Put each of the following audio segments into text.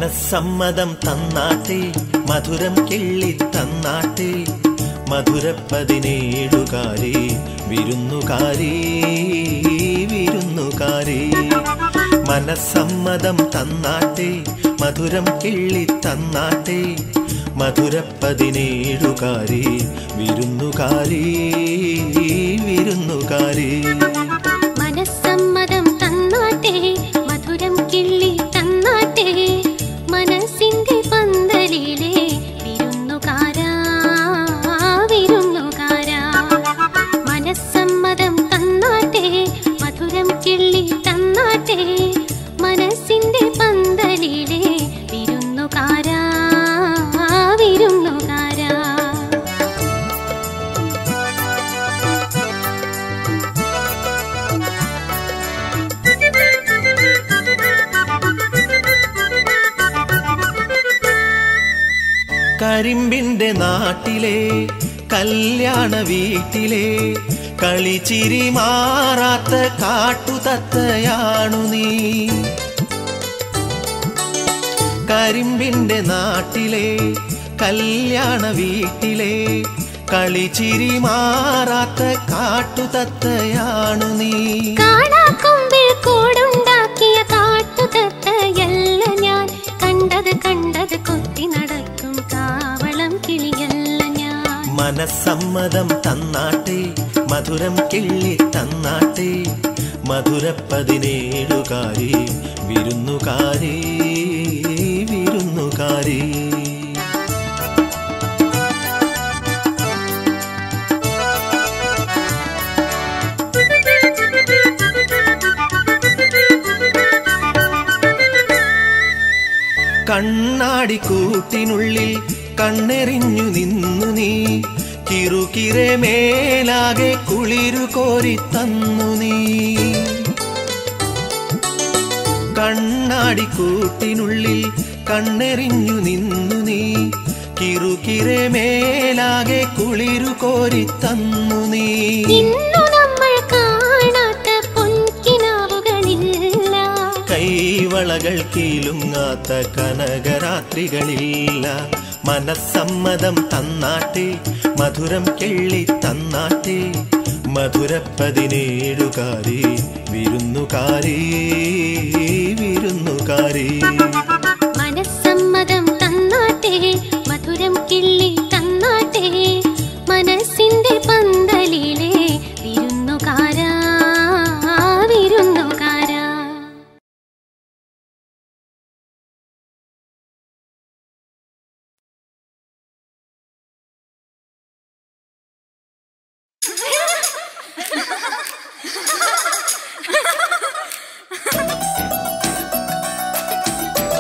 മനസ്സമ്മതം തന്നാട്ടെ മധുരം കിള്ളി തന്നാട്ടെ മധുരപ്പതിനേഴുകാരി വിരുന്നുകാരി വിരുന്നുകാരി മനസ്സമ്മതം തന്നാട്ടെ മധുരം കിള്ളി തന്നാട്ടെ മധുരപ്പതിനേഴുകാരി വിരുന്നുകാരി വിരുന്നുകാരി മനസ്സമ്മതം തന്നാട്ടെ മധുരം കിള്ളി തന്നാട്ടെ മനസ്സിന്റെ പന്തലിലെ വിരുന്നുകാരാ വിരുന്നുകാരാ മനസ്സമ്മതം തന്നാട്ടെ മധുരം കിള്ളി തന്നാട്ടെ മനസ്സിന്റെ പന്തലിലെ വിരുന്നുകാരാ വിരുന്നുകാരാ കരിമ്പിന്റെ നാട്ടിലെ കല്യാണ വീട്ടിലെ കളിച്ചിരി മാറാത്ത കാട്ടുതത്തയാണു നീ കരിമ്പിന്റെ നാട്ടിലെ കല്യാണ വീട്ടിലെ കളിച്ചിരി മാറാത്ത കാട്ടുതത്തയാണു നീ കാണാക്കൊമ്പിൽ കൂടുണ്ടാക്കിയ കാട്ടുതത്തയല്ല ഞാൻ കണ്ടത് കണ്ടത് കൊത്തി നടക്കും കാവളം കിളിയല്ല ഞാൻ മനസ്സമ്മതം തന്നാട്ടെ മധുരം കിള്ളി തന്നാട്ടെ മധുരപ്പതിനേഴുകാരി വിരുന്നുകാരി വിരുന്നുകാരി കണ്ണാടി കൂട്ടിനുള്ളിൽ കണ്ണെറിഞ്ഞു നിന്നു നീ കിറുകിറെ മേലാകെ കുളിരു കോരി തന്നു നീ കണ്ണാടി കൂട്ടിനുള്ളിൽ കണ്ണെറിഞ്ഞു നിന്നു നീ കിറുകിറെ മേലാകെ കുളിരു കോരി തന്നു നീ ഇന്നു നമ്മൾ കാണാത്ത പൊൻകിനാവുകളില്ല കൈവളകൾ കീലുങ്ങാത്ത കനകരാത്രികളില്ല മനസ്സമ്മതം തന്നാട്ടെ മധുരം കിള്ളി തന്നാട്ടെ മധുരപ്പതിനേഴുകാരി വിരുന്നുകാരി വിരുന്നുകാരി മനസ്സമ്മതം തന്നാട്ടെ മധുരം കിള്ളി തന്നാട്ടെ മനസ്സിന്റെ പന്തലിലെ വിരുന്നുകാരാ വിരുന്നുകാരാ Ha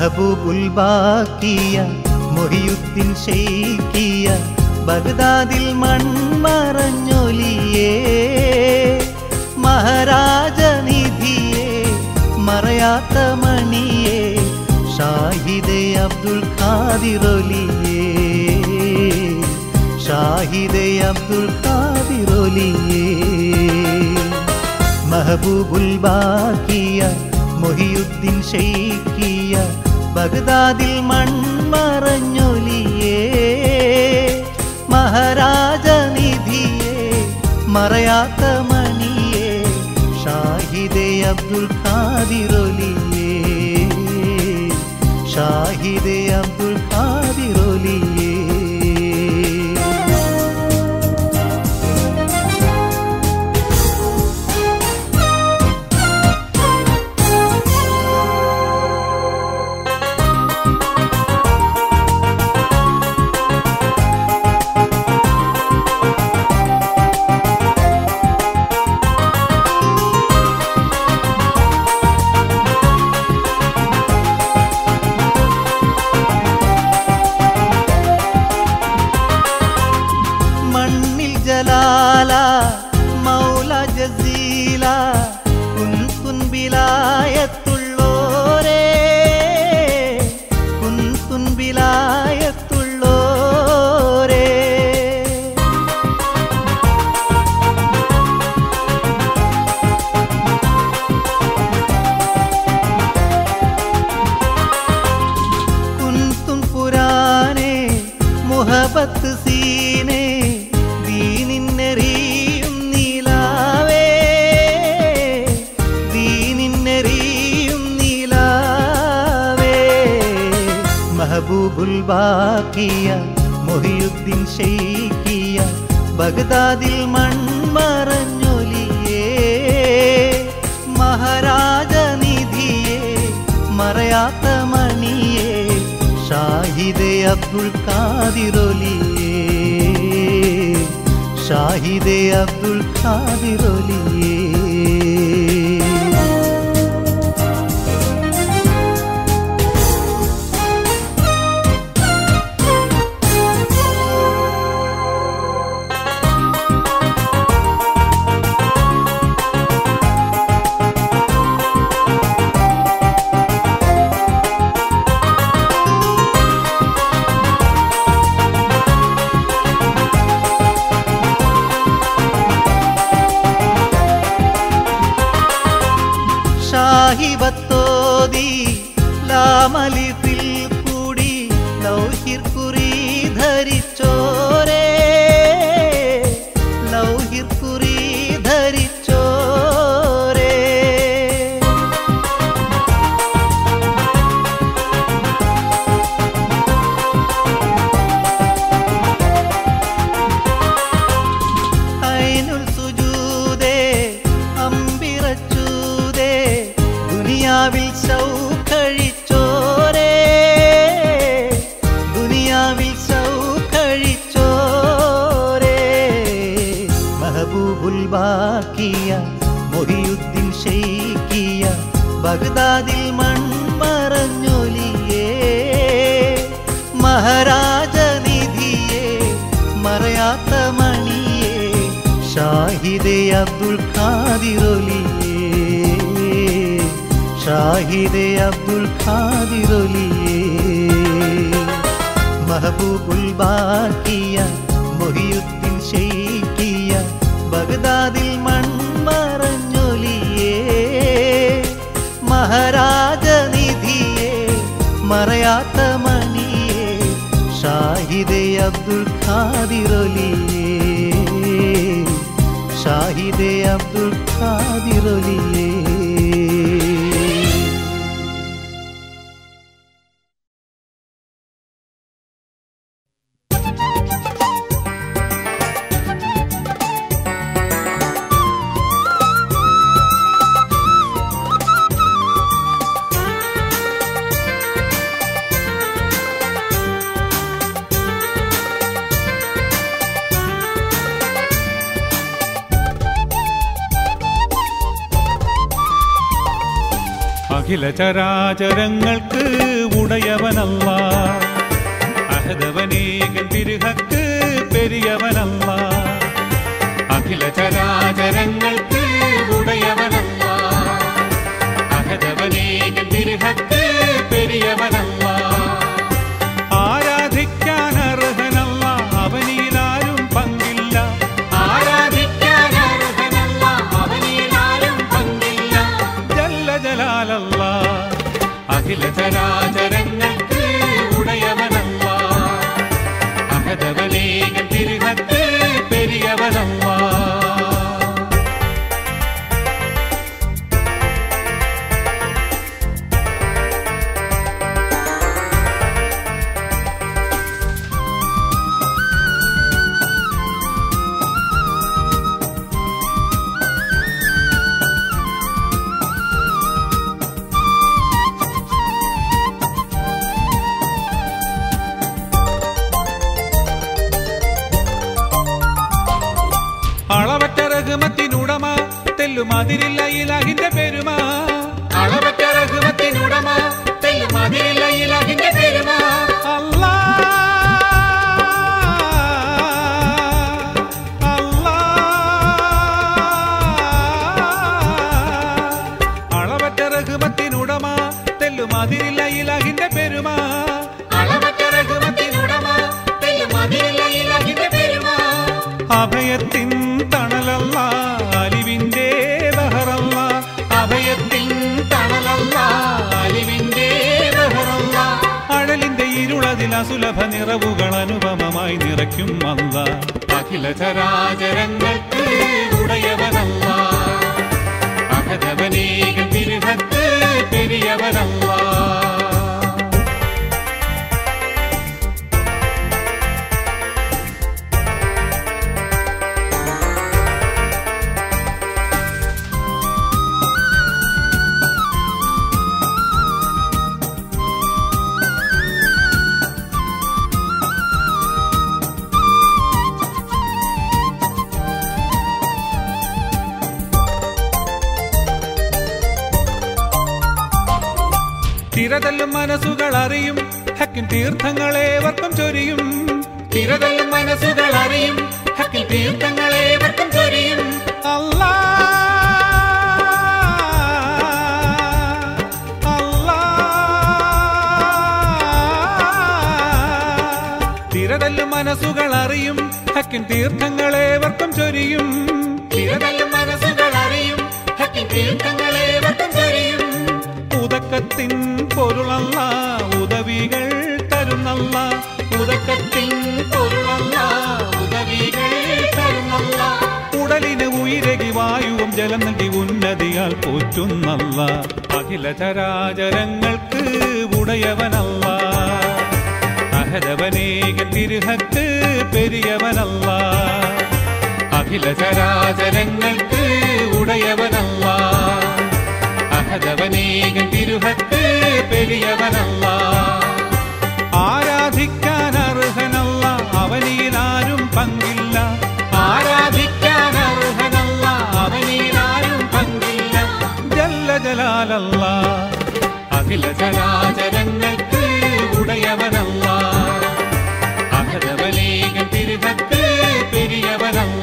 മഹബൂബുൽ ബാക്കിയ മൊഹിയുദ്ദീൻ ഷെയ്ക്കിയ ബഗ്ദാദിൽ മൺമറഞ്ഞൊലിയേ മഹാരാജനിധിയെ മറയാത്ത മണിയെ ഷാഹിദെ അബ്ദുൽ ഖാദിറൊലിയേ ഷാഹിദെ അബ്ദുൽ ഖാദിറൊലിയേ മഹബൂബുൽ ബാക്കിയ മൊഹിയുദ്ദീൻ ഷെയ്ക്കിയ ബഗ്ദാദിൽ മൺമറഞ്ഞൊലിയേ മഹാരാജനിധിയെ മറയാത്ത മണിയെ ഷാഹിദെ അബ്ദുൽ ഖാദിറൊലിയേ ഷാഹിദെ അബ്ദുൽ ഖാദിറൊലിയേ മണ്ണിൽ ജലാല മൗല ജസീല കുൻതുൻബിലായത്തുള്ളോരേ കുൻതുൻബിലായത്തുള്ളോരേ കുൻതുൻ പുരാനെ മുഹബത്ത് സീനെ ദീനിന്നെറിയും നീലാവേ ദീനിന്നെറിയും നീലാവേ മഹബൂബുൽ ബാക്കിയ മൊഹിയുദ്ദീൻ ഷെയ്ക്കിയ ബഗ്ദാദിൽ മൺമറഞ്ഞൊലിയേ മഹാരാജനിധിയെ മറയാത്ത മണിയെ ഷാഹിദെ അബ്ദുൽ ഖാദിറൊലിയേ ഷാഹിദെ അബ്ദുൽ ഖാദിറൊലിയേ ഷാഹിബത്തോതി ലാമലിഫിൽ കൂടി ലൗഹിർ കുറി ധരിച്ചോരേ ലൗഹിർ കുറി ധരിച്ചോരേ ഐനുൽ സുജൂദേ അമ്പിറച്ചൂതേ ദുനിയാവിൽ സൗഖഴിച്ചോരേ ദുനിയാവിൽ സൗഖഴിച്ചോരേ മഹബൂബുൽ ബാക്കിയ മൊഹിയുദ്ദീൻ ഷെയ്ക്കിയ ബഗ്ദാദിൽ മൺമറഞ്ഞൊലിയേ മഹാരാജനിധിയെ മറയാത്ത മണിയെ ഷാഹിദെ അബ്ദുൽ ഖാദിറൊലിയേ ഷാഹിദെ അബ്ദുൽ ഖാദിറൊലിയേ മഹബൂബുൽ ബാക്കിയ മൊഹിയുദ്ദീൻ ഷെയ്ക്കിയ ബഗ്ദാദിൽ മൺമറഞ്ഞൊലിയേ മഹാരാജനിധിയെ മറയാത്ത മണിയെ ഷാഹിദെ അബ്ദുൽ ഖാദിറൊലിയേ ഷാഹിദെ അബ്ദുൽ ഖാദിറൊലിയേ ും അഖില ചരാചരങ്ങൾക്ക് ഉടയവനല്ല അഹദവനേകൻ തിരുഹക്ക് പെരിയവനല്ല അഖില ചരാചരങ്ങൾക്ക് ഉടയവനല്ല അഹദവനേകൻ തിരുഹക്ക് പെരിയവനല്ല ആരാധിക്കാൻ അർഹനല്ല അവനിലാരും പങ്കില്ല ആരാധിക്കാൻ അർഹനല്ല അവനിലാരും പങ്കില്ല ജല്ല ജലാലല്ല അഖില ചരാചരങ്ങൾക്ക് ഉടയവനല്ല അഹദവനേകൻ തിരുഹത്ത് പെരിയവനല്ല അളവറ്റ റഹ്മത്തിനുടമ തെല്ലുമതിരില്ല ഇലാഹിന്റെ പെരുമ അളവറ്റ റഹ്മത്തിനുടമ തെല്ലുമതിരില്ല ഇലാഹിന്റെ പെരുമ അല്ലാ അല്ലാ അളവറ്റ റഹ്മത്തിനുടമ തെല്ലുമതിരില്ല ഇലാഹിന്റെ പെരുമ അളവറ്റ റഹ്മത്തിനുടമ തെല്ലുമതിരില്ല ഇലാഹിന്റെ പെരുമ അഭയത്തിൻ തണലല്ല അലിവിന്റെ ബഹറല്ല അഭയത്തിൻ തണലല്ല അലിവിന്റെ ബഹറല്ല അഴലിന്റെ ഇരുളതിൽ അസുലഭ നിറവുകൾ അനുപമമായി നിറയ്ക്കും അല്ല അഖില ചരാചരങ്ങൾക്ക് ഉടയവനല്ല അഹദവനേകൻ തിരുഹത്ത് പെരിയവനല്ല തിരതല്ലും മനസ്സുകൾ അറിയും ഹക്കിൻ തീർത്ഥങ്ങളേവർക്കും ചൊരിയും തിരതല്ലും മനസ്സുകൾ അറിയും ഹക്കിൻ തീർത്ഥങ്ങളേവർക്കും ചൊരിയും അല്ലാ അല്ലാ തിരതല്ലും മനസ്സുകൾ അറിയും ഹക്കിൻ തീർത്ഥങ്ങളേവർക്കും ചൊരിയും തിരതല്ലും മനസ്സുകൾ അറിയും ഹക്കിൻ തീർത്ഥങ്ങളേവർക്കും ചൊരിയും ഉദക്കത്തിൻ പൊരുളല്ല ഉദവികൾ തരുന്നല്ല ഉദക്കത്തിൻ പൊരുളല്ല ഉദവികൾ തരുന്നല്ല ഉടലിന് ഉയരകി വായുവും ജലം നൽകി ഉന്നതിയാൽ പോറ്റുന്നല്ല അഖില ചരാചരങ്ങൾക്ക് ഉടയവനല്ല അഹദവനേകൻ തിരുഹത്ത് പെരിയവനല്ല അഖില ചരാചരങ്ങൾക്ക് ഉടയവനല്ല അഹദവനേകൻ തിരുഹത്ത് പെരിയവനല്ല ആരാധിക്കാൻ അർഹനല്ല അവനിലാരും പങ്കില്ല ആരാധിക്കാൻ അർഹനല്ല അവനിലാരും പങ്കില്ല ജല്ല ജലാലല്ല അഖില ചരാചരങ്ങൾക്ക് ഉടയവനല്ല അഹദവനേകൻ തിരുഹത്ത് പെരിയവനല്ല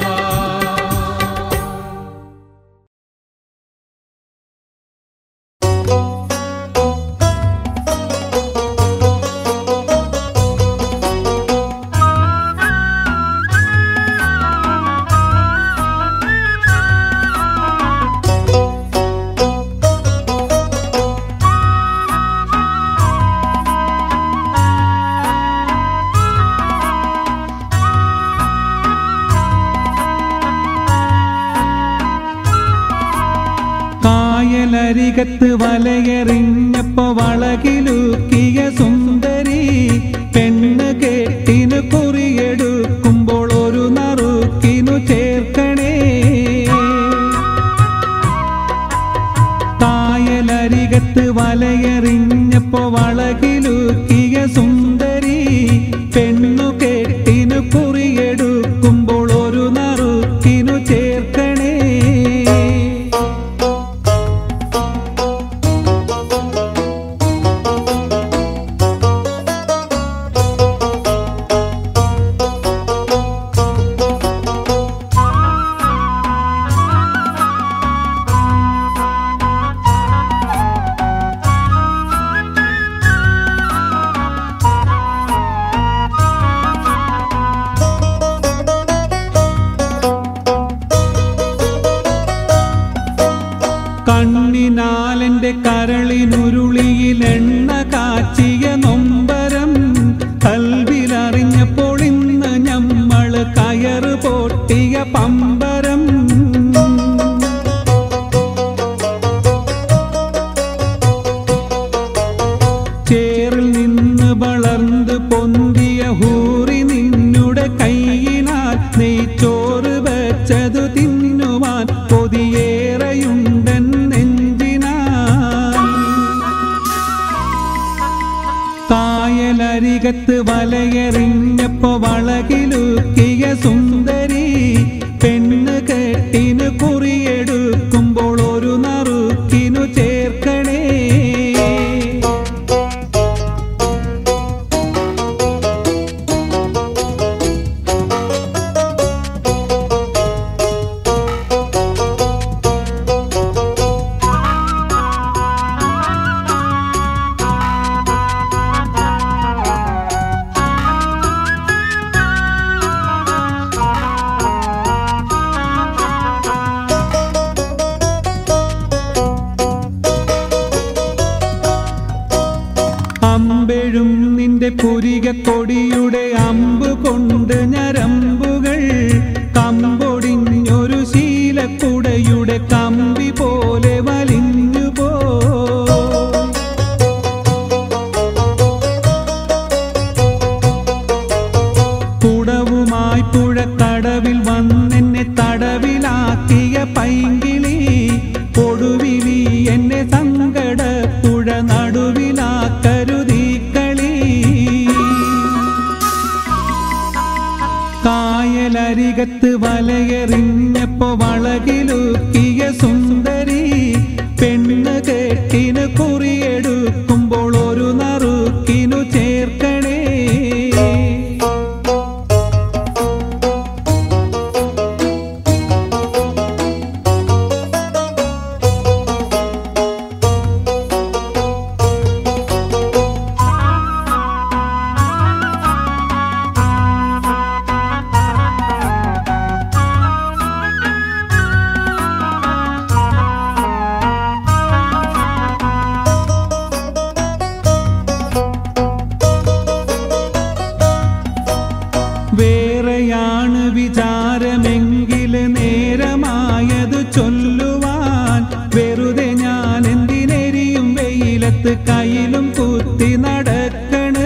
കായലരികത്ത് വലയെറിഞ്ഞപ്പോ വളകിലുക്കിയ സുന്ദരി പെണ്ണ് കെട്ടിനു കുറിയെടുക്കുമ്പോൾ ഒരു നറുക്കിനു ചേർക്കണേ കായലരികത്ത് വലയെറിഞ്ഞപ്പോ വളകിലുക്കിയ സുന്ദരി പെണ്ണു കെട്ടിനു കുറിയെടുക്കുമ്പോൾ ഒരു നറുക്കിനു ചേർക്കണേ കണ്ണിനാലെന്റെ കരളിനുരുളിയിൽ എണ്ണ കാച്ചിയ നൊമ്പരം കൽവിലറിഞ്ഞപ്പോൾ ഇന്ന് ഞമ്മള് കയറ് പൊട്ടിയ പമ്പരം ചേറിൽ നിന്ന് വളർന്ന് പൊന്തിയ ഹൂറി നിന്നുടെ കൈയിനാൽ നെയ്ച്ചോറ് വെച്ചതു തിന്നുവാൻ കൊതിയേറെയുണ്ടൻ നെഞ്ചിനാൽ കായലരികത്ത് വലയെറിഞ്ഞപ്പോ വളകിലുക്കിയ സുന്ദരി പെണ്ണ് കെട്ടിന് കുറിയെടുക്കുമ്പോൾ ഒരു നറുക്കിനു ചേർക്കണേ അമ്പെഴും നിന്റെ പുരിക കൊടിയുടെ അമ്പ് കൊണ്ട് ഞരമ്പുകൾ കമ്പൊടിഞ്ഞൊരു ശീലക്കുടയുടെ കമ്പി പോലെ വലിഞ്ഞു പോ കുടവുമായി പുഴക്കടവിൽ വന്നെന്നെ തടവിലാക്കിയ പൈങ്കിളി കൊടുവിലി എന്നെ സങ്കട പുഴ നടുവിലാക്കരുതീ കളി കായലരികത്ത് വലയെറിഞ്ഞപ്പോ വളകിലുക്കിയ സുന്ദരി പെണ്ണ് കെട്ടിന് കുറിയെടുക്കുമ്പോൾ ഒരു നറുക്കിനു ചേർക്കണേ വേറെയാണ് വിചാരമെങ്കില് നേരമായത് ചൊല്ലുവാൻ വെറുതെ ഞാൻ എന്തിനെരിയും വെയിലത്ത് കയ്യിലും കുത്തി നടക്കണ്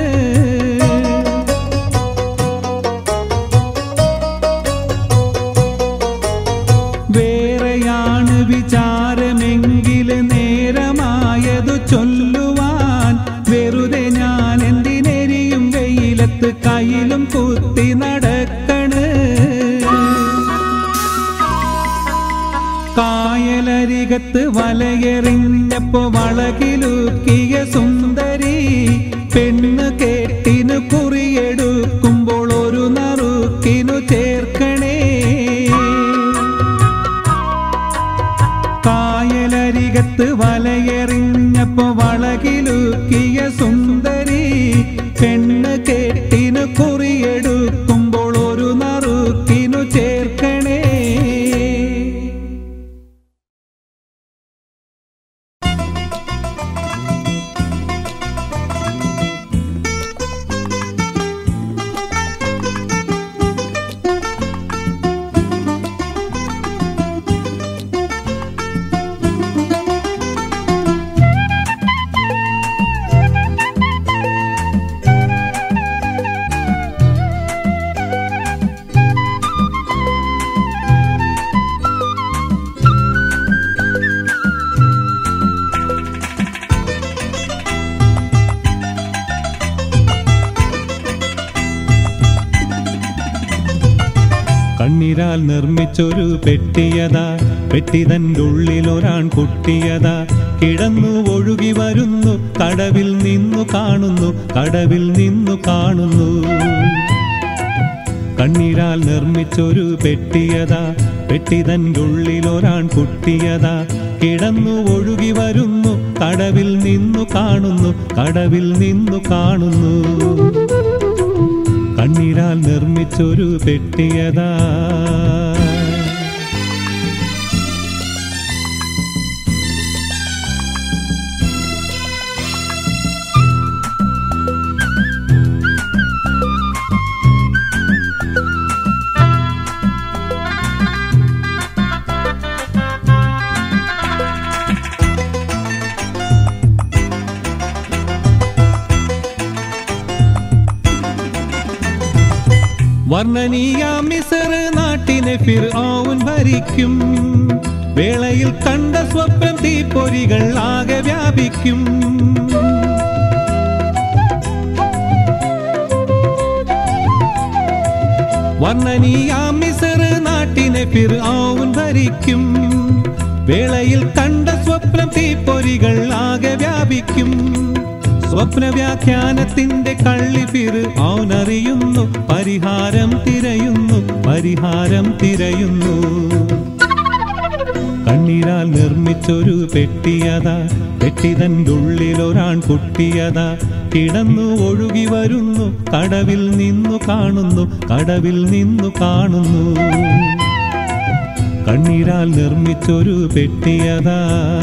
വേറെയാണ് വിചാരമെങ്കില് നേരമായതു ചൊല്ലുവാൻ വെറുതെ ഞാൻ എന്തിനെരിയും വെയിലത്ത് കയ്യിലും കുത്തി നടക്കണ് കായലരികത്ത് വലയെറിഞ്ഞപ്പോ വളകിലുക്കിയ സുന്ദരി പെണ്ണ് കേട്ടിനു കുറിയെടുക്കുമ്പോൾ ഒരു നറുക്കിനു ചേർക്കണേ കായലരികത്ത് വലയെറിഞ്ഞപ്പോ വളകിലുക്കിയ സുന്ദരി പെണ്ണ് കെട്ടിനു കുറിയെടുക്കുമ്പോൾ ഒരു നറുക്കിനു ചേർക്കണേ കണ്ണീരാൽ നിർമ്മിച്ചൊരു പെട്ടിയതാ പെട്ടിതൻ്റെ ഉള്ളിൽ ഒരാൺ കുട്ടിയതാ കിടന്നു ഒഴുകി വരുന്നു കടവിൽ നിന്നു കാണുന്നു കടവിൽ നിന്നു കാണുന്നു കണ്ണീരാൽ നിർമ്മിച്ചൊരു പെട്ടിയതാ പെട്ടിതൻ്റെ ഉള്ളിൽ ഒരാൺ കുട്ടിയതാ കിടന്നു ഒഴുകി വരുന്നു കടവിൽ നിന്നു കാണുന്നു കടവിൽ നിന്നു കാണുന്നു കണ്ണീരാൽ നിർമ്മിച്ചൊരു പെട്ടിയതാ വർണ്ണനീയ മിസർ നാട്ടിനെ ഫിർ ആവുൻ ഭരിക്കും വേളയിൽ കണ്ട സ്വപ്നം തീപ്പൊരികൾ ആകെ വ്യാപിക്കും വർണ്ണനീയ മിസർ നാട്ടിനെ ഫിർ ആവുൻ ഭരിക്കും വേളയിൽ കണ്ട സ്വപ്നം തീപ്പൊരികൾ ആകെ വ്യാപിക്കും സ്വപ്ന വ്യാഖ്യാനത്തിന്റെ കള്ളി ഫിർ ഔനറിയുന്നു പരിഹാരം തിരയുന്നു പരിഹാരം തിരയുന്നു കണ്ണീരാൽ നിർമ്മിച്ചൊരു പെട്ടിയതാ പെട്ടിതൻ്റെ ഉള്ളിൽ ഒരാൺ കുട്ടിയതാ കിടന്നു ഒഴുകി വരുന്നു കടവിൽ നിന്നു കാണുന്നു കടവിൽ നിന്നു കാണുന്നു കണ്ണീരാൽ നിർമ്മിച്ചൊരു പെട്ടിയതാ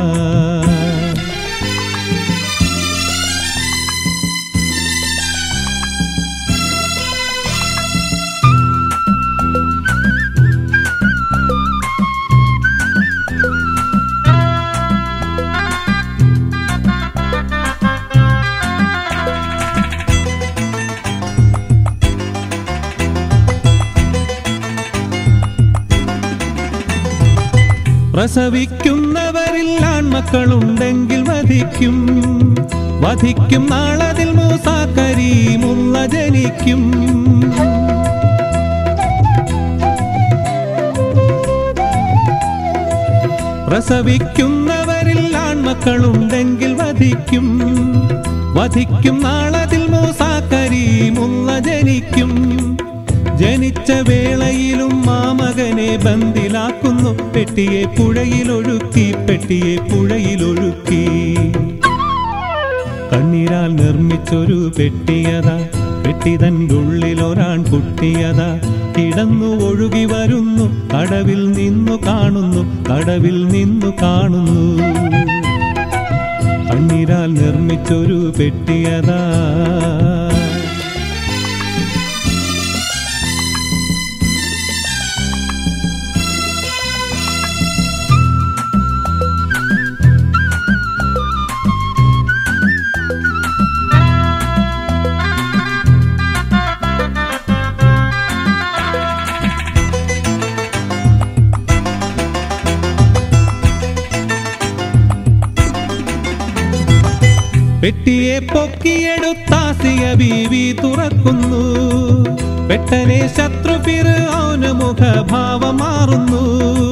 പ്രസവിക്കുന്നവരിൽ ആൺമക്കളുണ്ടെങ്കിൽ വധിക്കും വധിക്കും നാളതിൽ മൂസാക്കരീമുള്ള ജനിക്കും പ്രസവിക്കുന്നവരിൽ ആൺമക്കളുണ്ടെങ്കിൽ വധിക്കും വധിക്കും നാളതിൽ മൂസാക്കരീമുള്ള ജനിക്കും ജനിച്ച വേളയിലും മാമകനെ ബന്ദിലാക്കുന്നു പെട്ടിയെ പുഴയിലൊഴുക്കി പെട്ടിയെ പുഴയിലൊഴുക്കി കണ്ണീരാൽ നിർമ്മിച്ചൊരു പെട്ടിയതാ പെട്ടിതൻ്റെ ഉള്ളിൽ ഒരാൺ കുട്ടിയതാ കിടന്നു ഒഴുകി വരുന്നു കടവിൽ നിന്നു കാണുന്നു കടവിൽ നിന്നു കാണുന്നു കണ്ണീരാൽ നിർമ്മിച്ചൊരു പെട്ടിയതാ പെട്ടിയെ പൊക്കിയെടുത്താസിയ ബീവി തുറക്കുന്നു പെട്ടനെ ശത്രു ഫിർ അവന് മുഖഭാവം മാറുന്നു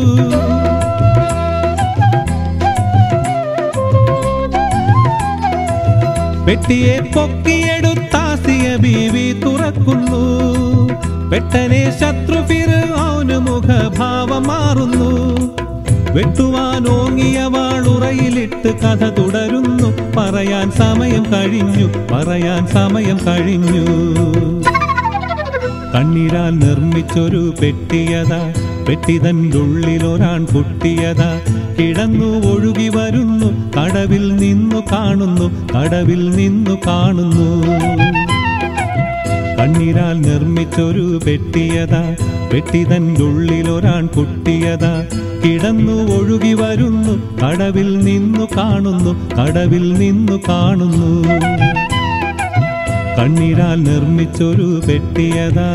പെട്ടിയെ പൊക്കിയെടുത്താസിയ ബീവി തുറക്കുന്നു പെട്ടനെ ശത്രു ഫിർ അവന് മുഖഭാവം മാറുന്നു വെട്ടുവാൻ ഓങ്ങിയ വാളുറയിലിട്ട് കഥ തുടരുന്നു പറയാൻ സമയം കഴിഞ്ഞു പറയാൻ സമയം കഴിഞ്ഞു കണ്ണീരാൽ നിർമ്മിച്ചൊരു പെട്ടിയതാ പെട്ടിതൻ്റെ ഉള്ളിൽ ഒരാൺ പൊട്ടിയതാ കിടന്നു ഒഴുകി വരുന്നു കടവിൽ നിന്നു കാണുന്നു കടവിൽ നിന്നു കാണുന്നു കണ്ണീരാൽ നിർമ്മിച്ചൊരു പെട്ടിയതാ പെട്ടിതൻ്റെ ഉള്ളിൽ ഒരാൺ കുട്ടിയതാ കിടന്നു ഒഴുകി വരുന്നു കടവിൽ നിന്നു കാണുന്നു കടവിൽ നിന്നു കാണുന്നു കണ്ണീരാൽ നിർമ്മിച്ചൊരു പെട്ടിയതാ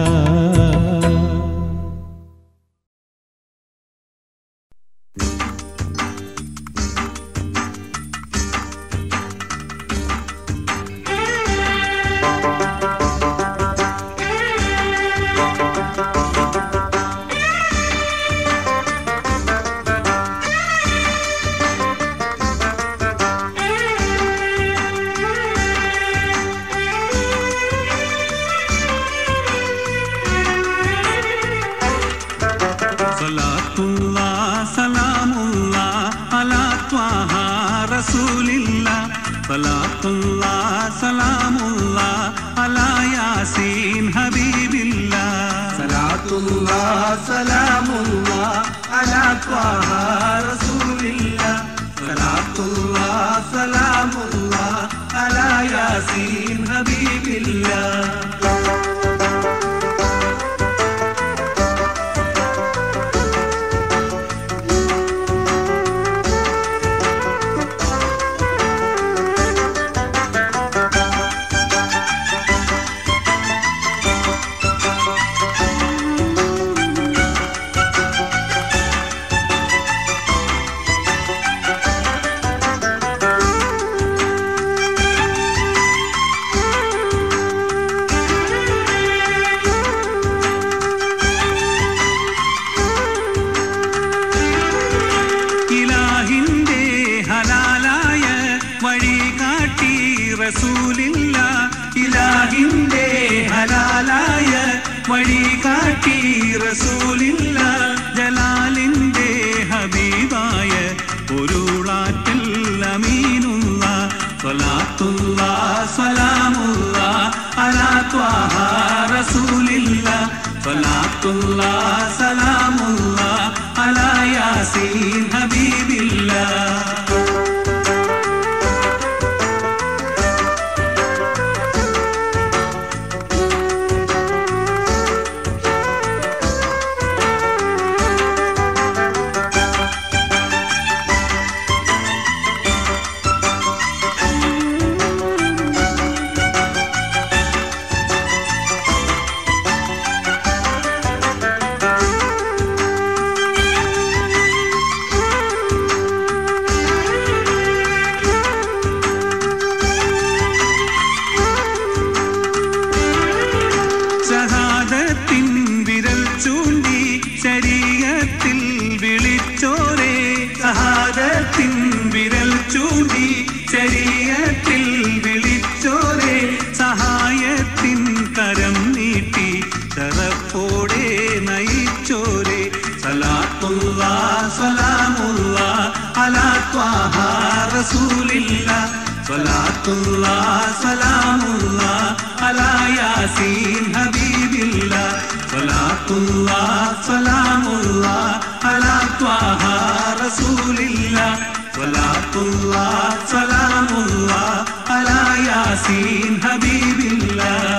സലാത്തുല്ലാ സലാമുല്ലാ അലാ ത്വാഹ റസൂലില്ലാ സലാത്തുല്ലാ സലാമുല്ലാ അലാ യാസീൻ ഹബീബില്ലാ സലാത്തുല്ലാ സലാമുല്ലാ അലാ ത്വാഹ റസൂലില്ലാ സലാത്തുല്ലാ സലാമുല്ലാ അലാ യാസീൻ ഹബീബില്ലാ റസൂലില്ല ജലാലിന്റെ ഹബീബായ പൊരുളാറ്റൽ അമീനുള്ള സ്വലാത്തുള്ള സലാമുള്ള അലാ ത്വാഹ റസൂലില്ല സ്വലാത്തുള്ള സലാമുള്ള അലാ യാസീൻ ഹബീബില്ല ഷഹാദത്തിൻ വിരൽ ചൂണ്ടി ശരീരത്തിൽ വിളിച്ചോരേ ഷഹാദത്തിൻ വിരൽ ചൂണ്ടി ശരീരത്തിൽ വിളിച്ചോരേ സഹായത്തിൻ കരം നീട്ടി തറപ്പോടെ നയിച്ചോരേ സലാത്തുള്ള സലാമുള്ള അലാ ത്വാഹ റസൂലില്ല സലാത്തുള്ള സലാമുള്ള അലാ യാസീൻ ഹബീബില്ല സലാത്തുള്ള സലാമുള്ള അലാ ത്വാഹ റസൂലില്ല സലാത്തുള്ള സലാമുള്ള അലാ യാസീൻ ഹബീബില്ല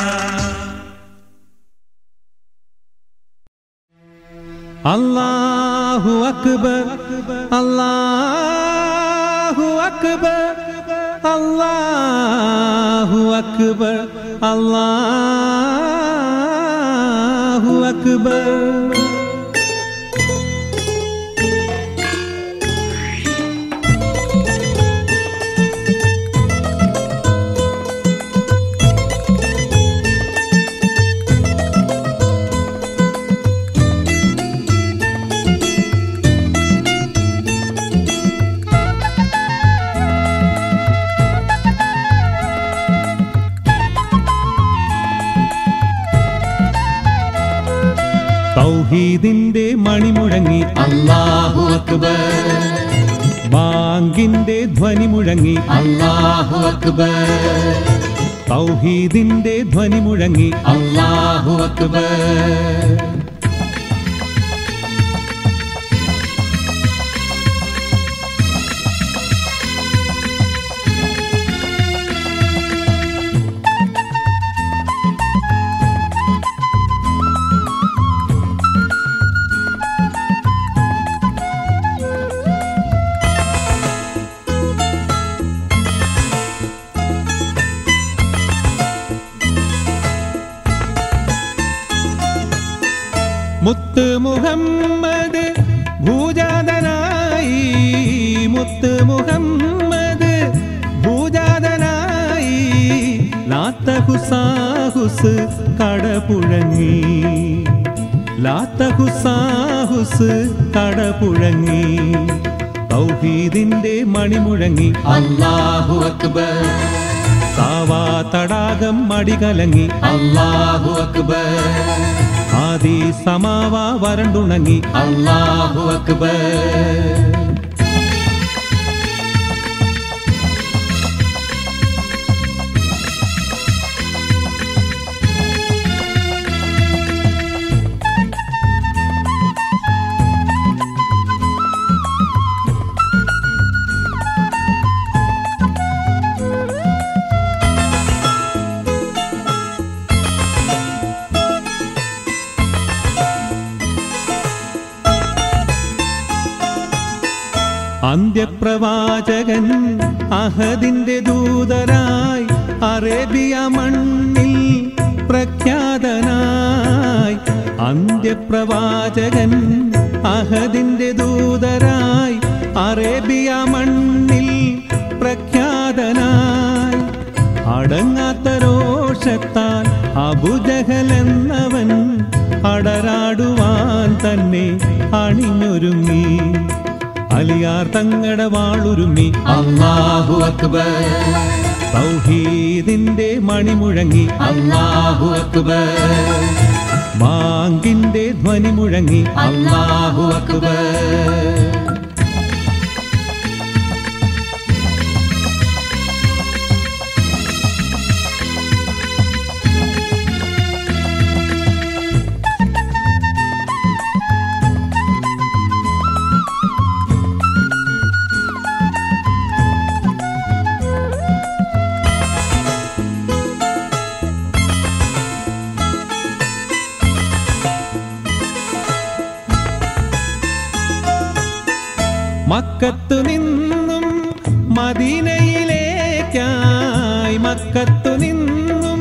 അല്ലാഹു അക്ബർ അല്ലാഹു അക്ബർ അല്ലാഹു അക്ബർ അല്ലാഹു അക്ബർ തൗഹീദിന്റെ മണിമുഴങ്ങി അല്ലാഹു അക്ബർ ബാങ്കിന്റെ ധ്വനി മുഴങ്ങി അല്ലാഹു അക്ബർ തൗഹീദിന്റെ ധ്വനി മുഴങ്ങി അല്ലാഹു അക്ബർ മുത്ത് മുഹമ്മദ് ഭൂജാതനായി മുത്ത് മുഹമ്മദ് ഭൂജാതനായി ലാത്ത ഹുസാഹുസ് കടപുഴങ്ങി ലാത്ത ഹുസാഹുസ് കടപുഴങ്ങി തൗഹീദിന്റെ മണിമുഴങ്ങി അല്ലാഹു അക്ബർ സാവാ തടാകം മടികലങ്ങി അല്ലാഹു അക്ബർ ആദി സമാവ വരണ്ടുണങ്ങി അല്ലാഹു അക്ബർ അന്ത്യപ്രവാചകൻ അഹദിന്റെ ദൂതരായി അറേബ്യ മണ്ണിൽ പ്രഖ്യാതനായി അന്ത്യപ്രവാചകൻ അഹദിന്റെ ദൂതരായി അറേബ്യ മണ്ണിൽ പ്രഖ്യാതനായി അടങ്ങാത്ത രോഷത്താൽ അബുജഹൽ എന്നവൻ അടരാടുവാൻ തന്നെ അണിഞ്ഞൊരുങ്ങി അലിയാർ തങ്ങടെ വാളുരുമ്മി അല്ലാഹു അക്ബർ തൗഹീദിന്റെ മണിമുഴങ്ങി അല്ലാഹു അക്ബർ ബാങ്കിന്റെ ധ്വനി മുഴങ്ങി അല്ലാഹു അക്ബർ മക്കത്തു നിന്നും മദീനയിലേക്കായി മക്കത്തു നിന്നും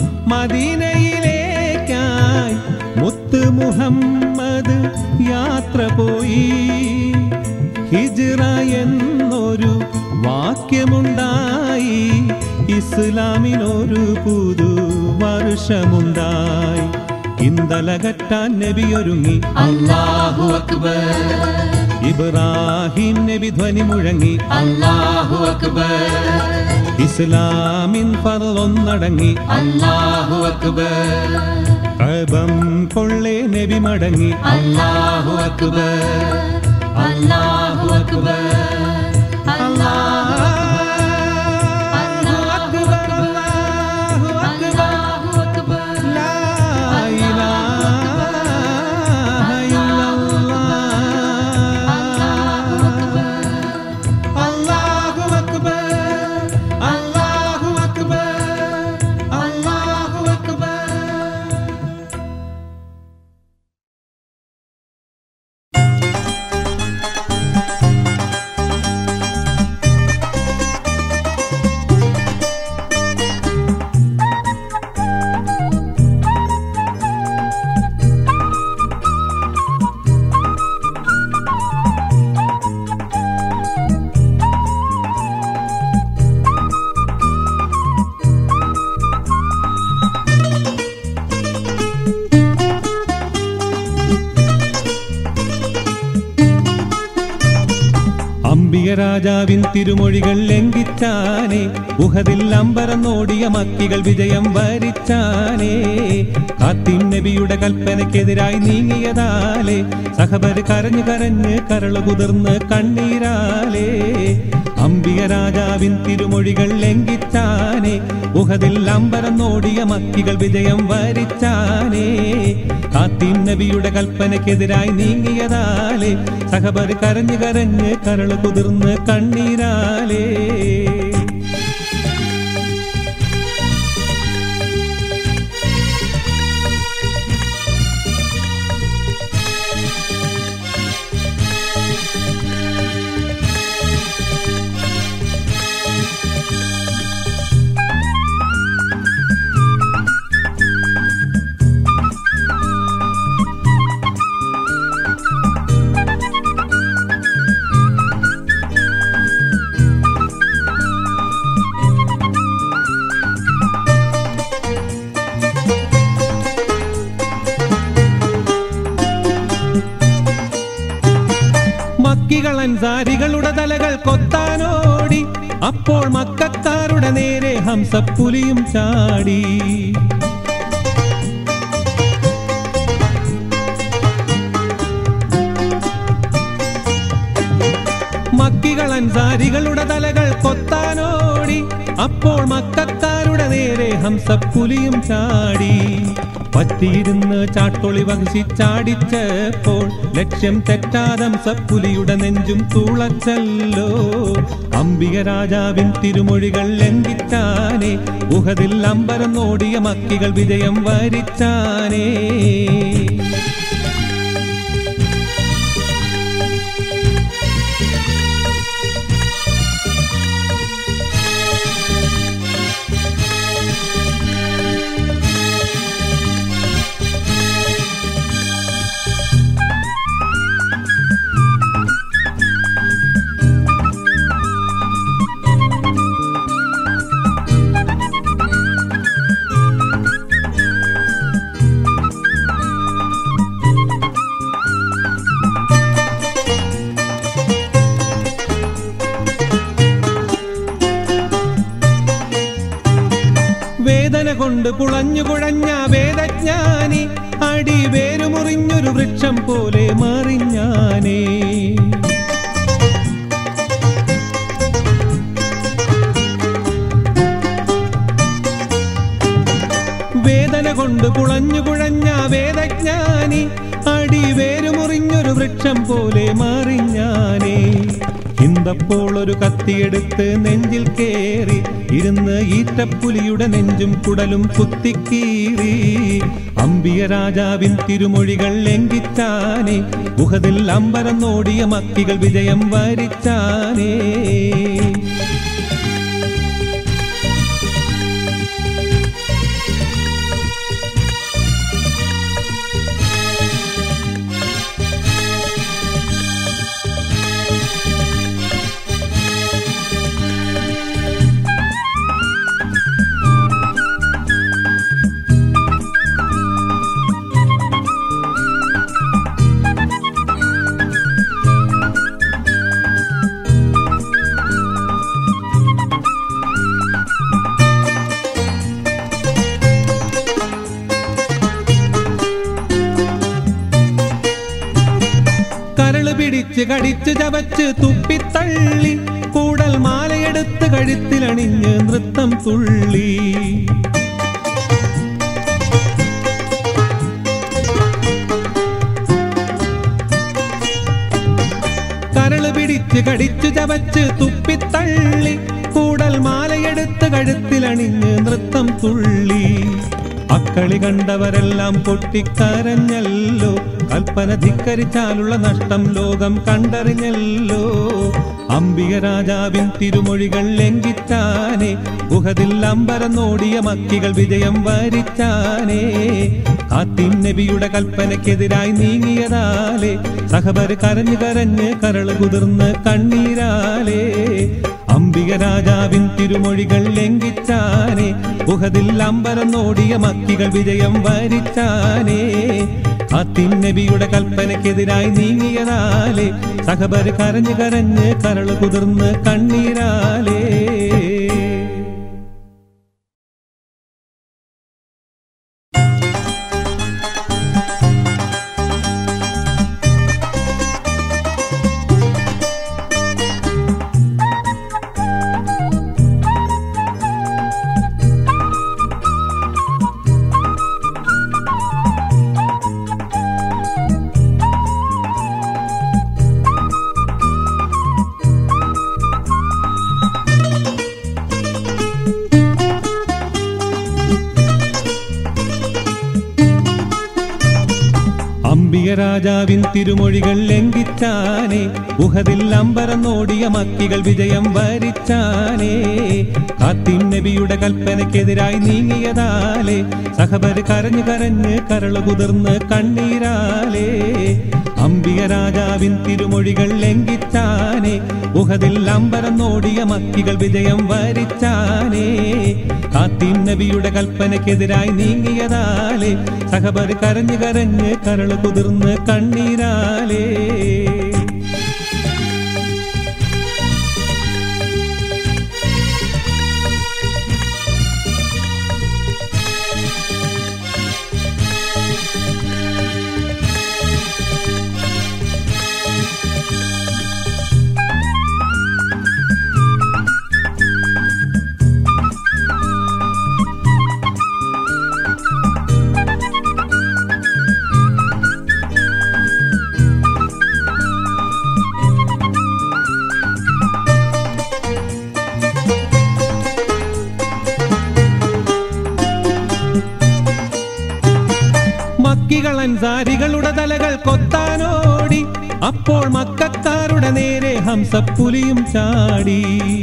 മദീനയിലേക്കായി മുത്ത് മുഹമ്മദ് യാത്ര പോയി ഹിജ്റ എന്നൊരു വാക്യമുണ്ടായി ഇസ്ലാമിനൊരു പുതു വർഷമുണ്ടായി ഇന്തലകറ്റാൻ നബിയൊരുങ്ങി അല്ലാഹു അക്ബർ ഇബ്രാഹിം നബി ധ്വനി മുഴങ്ങി അല്ലാഹു അക്ബർ ഇസ്ലാമിൻ പറന്നടങ്ങി അല്ലാഹു അക്ബർ കബം കൊള്ളേ നബി മടങ്ങി അല്ലാഹു അക്ബർ അല്ലാഹു അക്ബർ അല്ലാഹു അക്ബർ, അല്ലാഹു അക്ബർ, ലാ ഇലാഹ ഇല്ലല്ലാഹ്. അല്ലാഹു അക്ബർ, അല്ലാഹു അക്ബർ, അല്ലാഹു അക്ബർ. അംബിക രാജാവിൻ തിരുമൊഴികൾ ലംഘിച്ചാനേ ഉഹതിൽ അമ്പരന്നോടിയ മക്കികൾ വിജയം വരിച്ചാനേ കാത്തിൻ നബിയുടെ കൽപ്പനയ്ക്കെതിരായി നീങ്ങിയതാലേ സഹബര് കരഞ്ഞു കരഞ്ഞ് കരള് കുതിർന്ന് കണ്ണീരാലേ അംബിക രാജാവിൻ തിരുമൊഴികൾ ലംഘിച്ചാനേ ഉഹതിൽ അമ്പരന്നോടിയ മക്കികൾ വിജയം വരിച്ചാനേ കാത്തിൻ നബിയുടെ കൽപ്പനയ്ക്കെതിരായി നീങ്ങിയതാലേ സഹബര് കരഞ്ഞു കരഞ്ഞ് കരള് കുതിർന്ന് കണ്ണീരാലേ മക്കികൾ അൻസാരികളുടെ തലകൾ കൊത്താനോടി അപ്പോൾ മക്കാരുടെ നേരെ ഹംസപ്പുലിയും ചാടി മക്കികൾ അൻസാരികളുടെ തലകൾ കൊത്താനോടി അപ്പോൾ മക്കാരുടെ നേരെ ഹംസപ്പുലിയും ചാടി പറ്റിയിരുന്ന് ചാട്ടൊളി വഹിച്ച് ചാടിച്ചപ്പോൾ ലക്ഷ്യം തെറ്റാതം സപ്പുലിയുടെ നെഞ്ചും തുളച്ചല്ലോ അംബിക രാജാവിൻ തിരുമൊഴികൾ ലംഘിച്ചാനേ ഉഹതിൽ അമ്പരം നോടിയ മക്കികൾ വിജയം വരിച്ചാനേ വേദന കൊണ്ട് പുളഞ്ഞു കുഴഞ്ഞ വേദജ്ഞാനി അടി വേരുമുറിഞ്ഞൊരു വൃക്ഷം പോലെ മാറിഞ്ഞാനേ വേദന കൊണ്ട് പുളഞ്ഞു കുഴഞ്ഞ വേദജ്ഞാനി അടി വേരുമുറിഞ്ഞൊരു വൃക്ഷം പോലെ മാറിഞ്ഞാനേ ഇന്തപ്പോൾ ഒരു കത്തിയെടുത്ത് നെഞ്ചിൽ കേറി ഇരുന്ന് ഈറ്റപ്പുലിയുടെ നെഞ്ചും കുടലും കുത്തിക്കീറി അമ്പിയ രാജാവിൻ തിരുമൊഴികൾ ലംഘിച്ചാനേ ഗുഹതിൽ അമ്പരം നോടിയ മക്കികൾ വിജയം വരിച്ചാനേ കരള് പിടിച്ച് കടിച്ച് ചവച്ച് തുപ്പിത്തള്ളി കൂടൽ മാലയെടുത്ത് കഴുത്തിലണിഞ്ഞ് നൃത്തം തുള്ളി കരള് പിടിച്ച് കടിച്ചു ചവച്ച് തുപ്പിത്തള്ളി കൂടൽ മാലയെടുത്ത് കഴുത്തിലണിഞ്ഞ് നൃത്തം തുള്ളി അക്കളി കണ്ടവരെല്ലാം പൊട്ടിക്കരഞ്ഞല്ലോ കൽപ്പന ധിക്കരിച്ചാലുള്ള നഷ്ടം ലോകം കണ്ടറിഞ്ഞല്ലോ അംബിക രാജാവിൻ തിരുമൊഴികൾ ലംഘിച്ചാനേ ഗുഹതിൽ അമ്പരം നോടിയ മക്കികൾ വിജയം വരിച്ചാനേ കാത്തിൻ നബിയുടെ കൽപ്പനയ്ക്കെതിരായി നീങ്ങിയതാലേ സഹബര് കരഞ്ഞു കരഞ്ഞ് കരള് കുതിർന്ന് കണ്ണീരാലേ അംബിക രാജാവിൻ തിരുമൊഴികൾ ലംഘിച്ചാനേ ഗുഹതിൽ അമ്പരം നോടിയ മക്കികൾ വിജയം വരിച്ചാനേ കാത്തിൻ നബിയുടെ കൽപ്പനയ്ക്കെതിരായി നീങ്ങിയതാലേ സഹബര് കരഞ്ഞു കരഞ്ഞ് കരള് കുതിർന്ന് കണ്ണീരാലേ അംബിക രാജാവിൻ തിരുമൊഴികൾ ലംഘിച്ചാനേ ഗുഹതിൽ അമ്പരം നോടിയ മക്കികൾ വിജയം വരിച്ചാനേ കാത്തിൻ നബിയുടെ കൽപ്പനയ്ക്കെതിരായി നീങ്ങിയതാലേ സഹബര് കരഞ്ഞു കരഞ്ഞ് കരള് കുതിർന്ന് കണ്ണീരാലേ അംബിക രാജാവിൻ തിരുമൊഴികൾ ലംഘിച്ചാനേ ഗുഹതിൽ അമ്പരം നോടിയ മക്കികൾ വിജയം വരിച്ചാനേ കാത്തിൻ നബിയുടെ കൽപ്പനയ്ക്കെതിരായി നീങ്ങിയതാലേ സഹബര് കരഞ്ഞു കരഞ്ഞ് കരള് കുതിർന്ന് കണ്ണീരാലേ മക്കികൾ അൻസാരികളുടെ തലകൾ കൊത്താനോടി അപ്പോൾ മക്കാരുടെ നേരെ ഹംസപ്പുലിയും ചാടി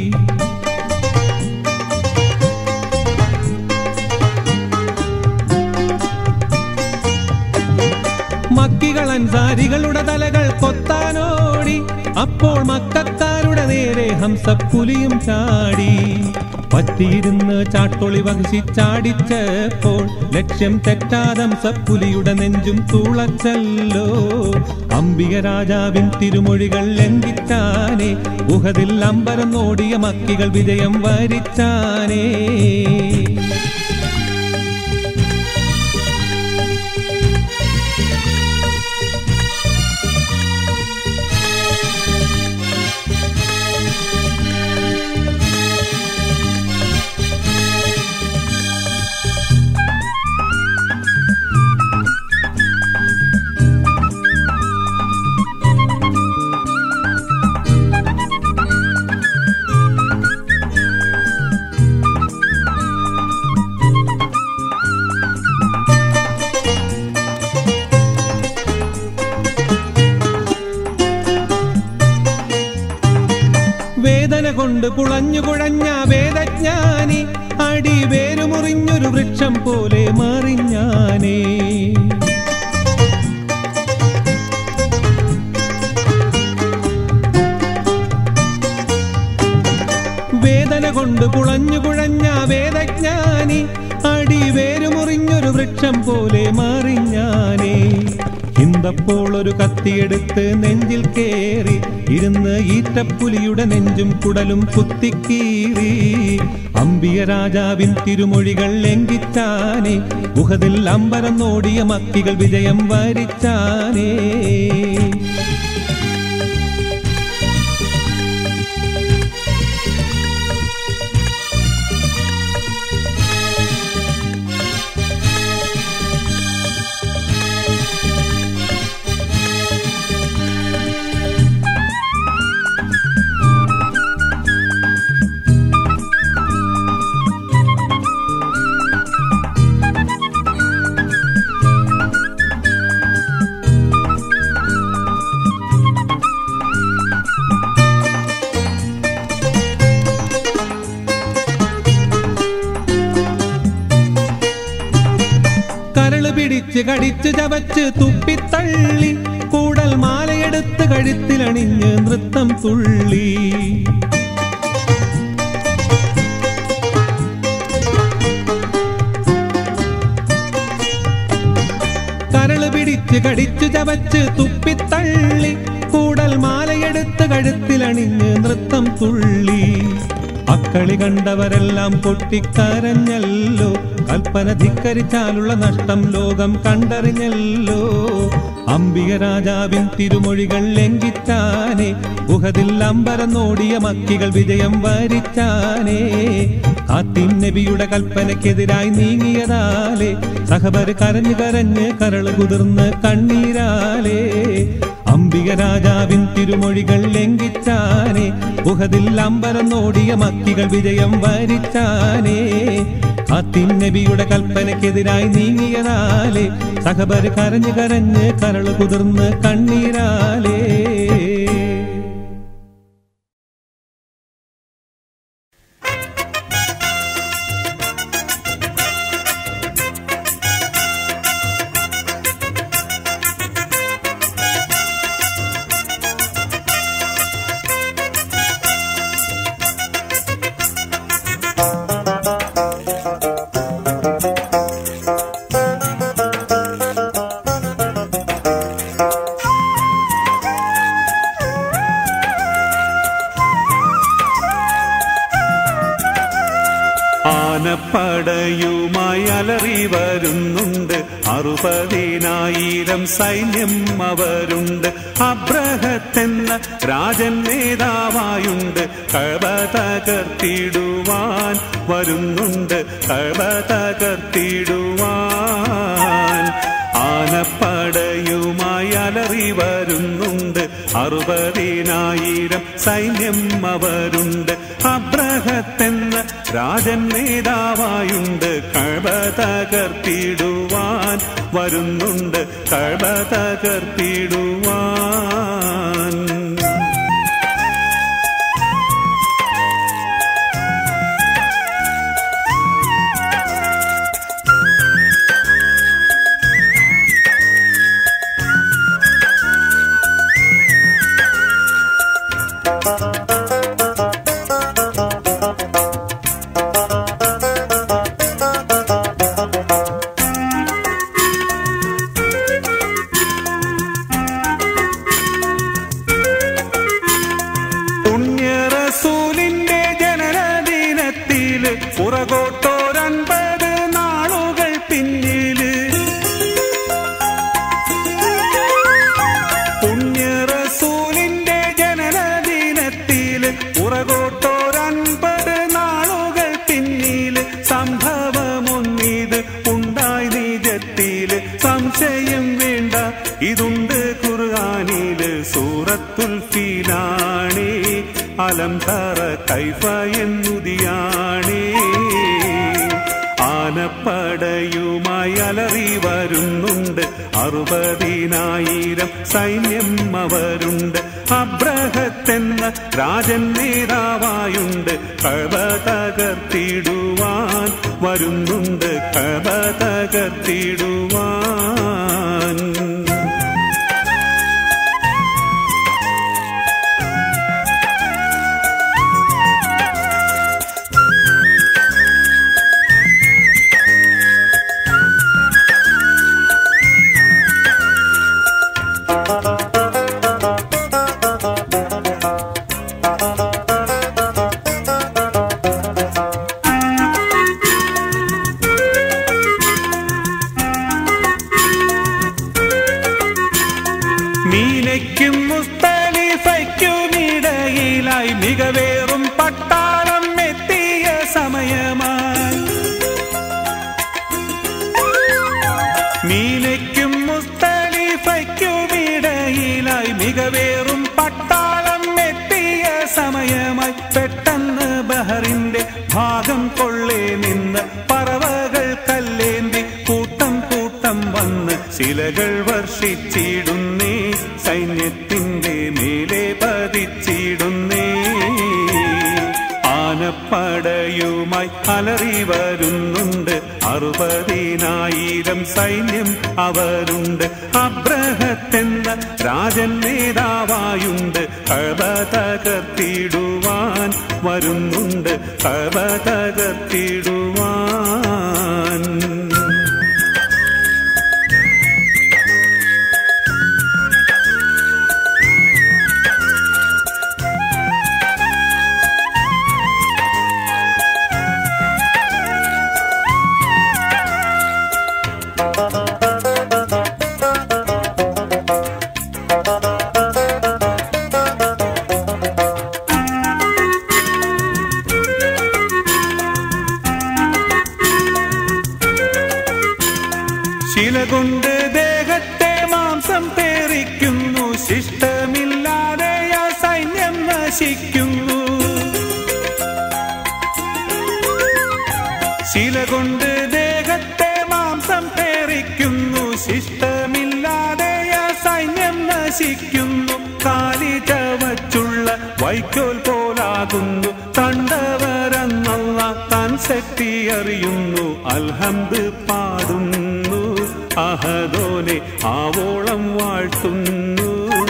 മക്കികൾ അൻസാരികളുടെ തലകൾ കൊത്താനോടി അപ്പോൾ മക്കാരുടെ നേരെ ഹംസപ്പുലിയും ചാടി പറ്റിയിരുന്ന് ചാട്ടൊളി വഹിച്ച് ചാടിച്ചപ്പോൾ ലക്ഷ്യം തെറ്റാതം സപ്പുലിയുടെ നെഞ്ചും തുളച്ചല്ലോ അംബിക രാജാവിൻ തിരുമൊഴികൾ ലംഘിച്ചാനേ ഗുഹതിൽ അമ്പരം നോടിയ മക്കികൾ വിജയം വരിച്ചാനേ കൊണ്ട് പുളഞ്ഞു കുഴഞ്ഞ വേദജ്ഞാനി അടി വേരുമുറിഞ്ഞൊരു വൃക്ഷം പോലെ മാറിഞ്ഞാനേ വേദന കൊണ്ട് പുളഞ്ഞു കുഴഞ്ഞ വേദജ്ഞാനി അടി വേരുമുറിഞ്ഞൊരു വൃക്ഷം പോലെ മാറിഞ്ഞാനേ ഇന്തപ്പോൾ ഒരു കത്തിയെടുത്ത് നെഞ്ചിൽ കേറി ഇരുന്ന് ഈറ്റപ്പുലിയുടെ നെഞ്ചും കുടലും കുത്തിക്കീറി അമ്പിയ രാജാവിൻ തിരുമൊഴികൾ ലംഘിച്ചാനേ ഗുഹതിൽ അമ്പരം നോടിയ മക്കികൾ വിജയം വരിച്ചാനേ കരള് പിടിച്ച് കടിച്ച് ചവച്ച് തുപ്പിത്തള്ളി കൂടൽ മാലയെടുത്ത് കഴുത്തിലണിഞ്ഞ് നൃത്തം തുള്ളി കരള് പിടിച്ച് കടിച്ചു ചവച്ച് തുപ്പിത്തള്ളി കൂടൽ മാലയെടുത്ത് കഴുത്തിലണിഞ്ഞ് നൃത്തം തുള്ളി അക്കളി കണ്ടവരെല്ലാം പൊട്ടിക്കരഞ്ഞല്ലോ കൽപ്പന ധിക്കരിച്ചാലുള്ള നഷ്ടം ലോകം കണ്ടറിഞ്ഞല്ലോ അംബിക രാജാവിൻ തിരുമൊഴികൾ ലംഘിച്ചാനേ ഗുഹതിൽ അമ്പരം നോടിയ മക്കികൾ വിജയം വരിച്ചാനേ കാത്തിൻ നബിയുടെ കൽപ്പനയ്ക്കെതിരായി നീങ്ങിയതാലേ സഹബര് കരഞ്ഞു കരഞ്ഞ് കരള് കുതിർന്ന് കണ്ണീരാലേ അംബിക രാജാവിൻ തിരുമൊഴികൾ ലംഘിച്ചാനേ ഗുഹതിൽ അമ്പരം നോടിയ മക്കികൾ വിജയം വരിച്ചാനേ കാത്തിൻ നബിയുടെ കൽപ്പനയ്ക്കെതിരായി നീങ്ങിയതാലേ സഹബര് കരഞ്ഞു കരഞ്ഞ് കരള് കുതിർന്ന് കണ്ണീരാലേ ആനപ്പടയുമായി അലറി വരുന്നുണ്ട് അറുപതിനായിരം സൈന്യം അവരുണ്ട് അബ്രഹത്തെന്ന രാജൻ നേതാവായുണ്ട് കഴവ തകർത്തിടുവാൻ വരുന്നുണ്ട് കഴവ തകർത്തിടുവാൻ ആനപ്പടയുമായി അലറി വരുന്നുണ്ട് അറുപതിനായിരം സൈന്യം അവരുണ്ട് അബ്രഹത്തെന്ന രാജൻ നേതാവായുണ്ട് കഴവ തകർത്തിടുവാൻ വരുന്നുണ്ട് കഴവ തകർത്തിടുവാൻ പുണ്യറസൂലിന്റെ ജനനദിനത്തില് പുറകോട്ടോരൻപത് നാളുകൾ പിന്നില് പുണ്യറസൂലിന്റെ ജനനദിനത്തില് പുറകോട്ടോരൻപത് നാളുകൾ പിന്നില് സംഭവമൊന്നിത് ഉണ്ടായി നിജത്തില് സംശയം വേണ്ട ഇതുണ്ട് ഖുർആനില് സൂറത്തുൽ ഫീലാണേ അലം തറ കൈഫ എന്നുതിയാണേ ആനപ്പടയുമായി അലറി വരുന്നുണ്ട് അറുപതിനായിരം സൈന്യം അവരുണ്ട് അബ്രഹത്തെന്ന രാജൻ നേതാവായുണ്ട് കബ തകർത്തിടുവാൻ വരുന്നുണ്ട് കബ തകർത്തിടുവാൻ മീനയ്ക്കും മുസ്തലിഫയ്ക്കുമിടയിലായി മികവേറും പട്ടാളം എത്തിയ സമയമായി മീനയ്ക്കും മുസ്തലിഫയ്ക്കുമിടയിലായി മികവേറും പട്ടാളം എത്തിയ സമയമായി പെട്ടെന്ന് ബഹറിന്റെ ഭാഗം കൊള്ളേ നിന്ന് പറവകൾ കല്ലേന്തി കൂട്ടം കൂട്ടം വന്ന് ശിലകൾ വർഷിച്ചിടുന്നേ സൈന്യത്തിന്റെ മേലെ പതിച്ചിടുന്നേ ആനപ്പടയുമായി അലറി വരുന്നുണ്ട് അറുപതിനായിരം സൈന്യം അവരുണ്ട് അബ്രഹത്തെന്ന രാജൻ നേതാവായുണ്ട് കബ തകർത്തിടുവാൻ വരുന്നുണ്ട് കബ തകർത്തിടുവാൻ ശില കൊണ്ട് ദേഹത്തെ മാംസം തേറിക്കുന്നു ശിഷ്ടമില്ലാതെ ആ സൈന്യം നശിക്കുന്നു ശില കൊണ്ട് ദേഹത്തെ മാംസം തേറിക്കുന്നു ശിഷ്ടമില്ലാതെ ആ സൈന്യം നശിക്കുന്നു കാലി ചവച്ചുള്ള വൈക്കോൽ പോലാകുന്നു കണ്ടവരെന്നുള്ള താൻ ശക്തി അറിയുന്നു അൽഹംദ് പാടുന്നു അഹദോനെ ആവോളം വാഴ്ത്തുന്നു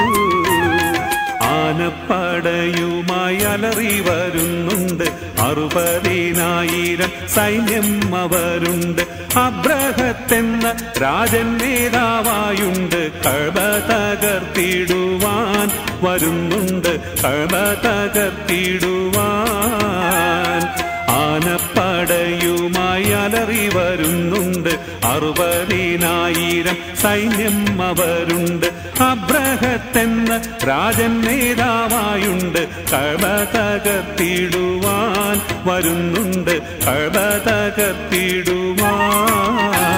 ആനപ്പടയുമായി അലറി വരുന്നുണ്ട് അറുപതിനായിരം സൈന്യം അവരുണ്ട് അബ്രഹത്തെന്ന രാജൻ നേതാവായുണ്ട് കഴ തകർത്തിടുവാൻ വരുന്നുണ്ട് കഴ തകർത്തിടുവാൻ ആനപ്പടയുമായി അലറി വരുന്നുണ്ട് അറുപതിനായിരം സൈന്യം അവരുണ്ട് അബ്രഹത്തെന്ന രാജൻ നേതാവായുണ്ട് കഴ തകർത്തിടുവാൻ വരുന്നുണ്ട് കഴ തകർത്തിടുവാൻ